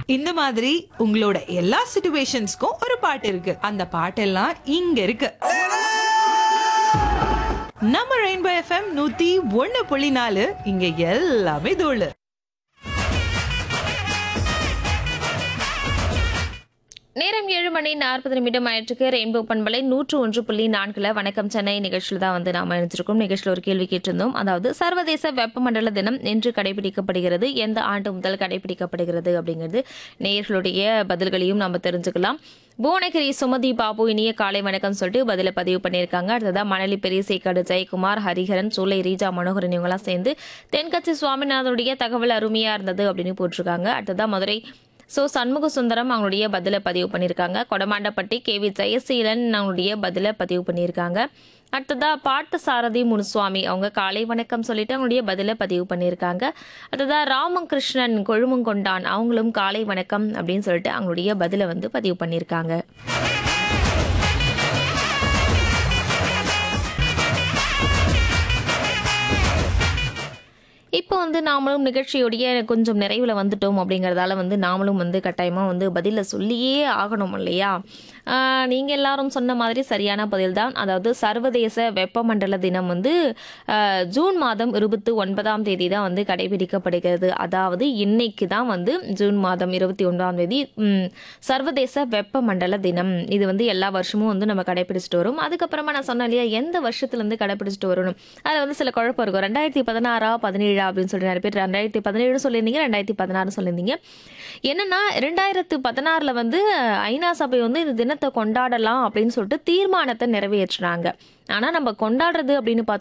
இந்த மாதிரி உங்களோட எல்லா சிச்சுவேஷன்ஸ்க்கும் ஒரு பாட்டு இருக்கு அந்த பாட்டெல்லாம் இங்க இருக்கு நம்ம ரெயின்போ எஃப்எம் நூத்தி ஒண்ணு புள்ளி நாலு இங்க எல்லாமே தோழு நேரம் ஏழு மணி நாற்பது நிமிடம் ஆயிற்றுக்கு ரெயின்போ பண்பலை நூற்று ஒன்று புள்ளி நான்குல வணக்கம் சென்னை நிகழ்ச்சியில் தான் வந்து நாம இணைஞ்சிருக்கோம் நிகழ்ச்சியில் ஒரு கேள்வி கேட்டிருந்தோம் அதாவது சர்வதேச வெப்பமண்டல தினம் என்று கடைபிடிக்கப்படுகிறது எந்த ஆண்டு முதல் கடைபிடிக்கப்படுகிறது அப்படிங்கிறது நேயர்களுடைய பதில்களையும் நம்ம தெரிஞ்சுக்கலாம் புவனகிரி சுமதி பாபு இனிய காலை வணக்கம் சொல்லிட்டு பதில பதிவு பண்ணியிருக்காங்க அடுத்ததா மணலி பெரியசேக்காடு ஜெயக்குமார் ஹரிஹரன் சூலை ரீஜா மனோகரன் இவங்கெல்லாம் சேர்ந்து தென்கட்சி சுவாமிநாதனுடைய தகவல் அருமையா இருந்தது அப்படின்னு போட்டிருக்காங்க அடுத்ததா மதுரை ஸோ சண்முக சுந்தரம் அவங்களுடைய பதிலை பதிவு பண்ணியிருக்காங்க கொடமாண்டப்பட்டி கே வி ஜெயசீலன் அவங்களுடைய பதிலை பதிவு பண்ணியிருக்காங்க அடுத்ததா பாட்டு சாரதி முனுசுவாமி அவங்க காலை வணக்கம் சொல்லிட்டு அவங்களுடைய பதிலை பதிவு பண்ணியிருக்காங்க அடுத்ததா ராமகிருஷ்ணன் கொழுமங்கொண்டான் அவங்களும் காலை வணக்கம் அப்படின்னு சொல்லிட்டு அவங்களுடைய பதிலை வந்து பதிவு பண்ணியிருக்காங்க இப்போ வந்து நாமளும் நிகழ்ச்சியுடைய கொஞ்சம் நிறைவில் வந்துட்டோம் அப்படிங்கிறதால வந்து நாமளும் வந்து கட்டாயமாக வந்து பதிலை சொல்லியே ஆகணும் இல்லையா நீங்கள் எல்லாரும் சொன்ன மாதிரி சரியான பதில் தான் அதாவது சர்வதேச வெப்பமண்டல தினம் வந்து ஆஹ், ஜூன் மாதம் இருபத்தி ஒன்பதாம் தேதி தான் வந்து கடைபிடிக்கப்படுகிறது அதாவது இன்னைக்கு தான் வந்து ஜூன் மாதம் இருபத்தி ஒன்பதாம் தேதி ம், சர்வதேச வெப்பமண்டல தினம் இது வந்து எல்லா வருஷமும் வந்து நம்ம கடைபிடிச்சிட்டு வரும் அதுக்கப்புறமா நான் சொன்னேன் இல்லையா எந்த வருஷத்துலேருந்து கடைபிடிச்சிட்டு வரணும் அதில் வந்து சில குழப்பம் இருக்கும் ரெண்டாயிரத்தி பதினாறா பதினேழா அப்படின்னு சொல்லி நிறைய பேர் ரெண்டாயிரத்தி பதினேழு சொல்லியிருந்தீங்க ரெண்டாயிரத்தி பதினாறு சொல்லியிருந்தீங்க என்னன்னா ரெண்டாயிரத்து பதினாறில் வந்து ஐநா சபை வந்து இந்த தினத்தை கொண்டாடலாம் அப்படின்னு சொல்லிட்டு தீர்மானத்தை நிறைவேற்றினாங்க ஆனால் நம்ம கொண்டாடுறது அப்படின்னு பார்த்தோம்